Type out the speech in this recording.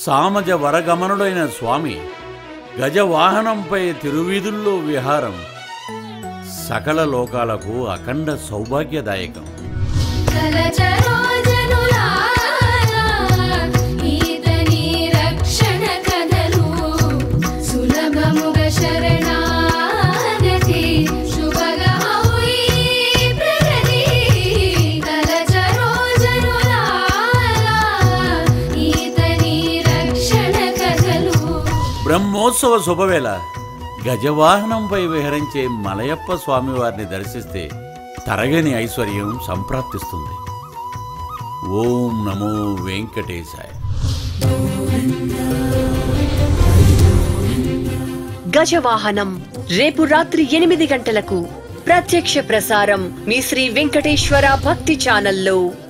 సామజ వరగమనుడైన స్వామి గజవాహనంపై తిరువీధుల్లో విహారం సకల లోకాలకు అఖండ సౌభాగ్యదాయకం జలచరోజనులారా, ఈతని రక్షణ కథలు సులభముగా శరణాగతి శుభగమౌ ఈ ప్రగతి. జలచరోజనులారా, ఈతని రక్షణ కథలు బ్రహ్మోత్సవ శుభవేళ గజవాహనంపై విహరించే మలయప్ప స్వామివారిని దర్శిస్తే తరగని ఐశ్వర్యం సంప్రాప్తిస్తుంది ఓం నమో వెంకటేశాయ గజవాహనం రేపు రాత్రి ఎనిమిది గంటలకు ప్రత్యక్ష ప్రసారం మీ శ్రీ వెంకటేశ్వర భక్తి ఛానల్లో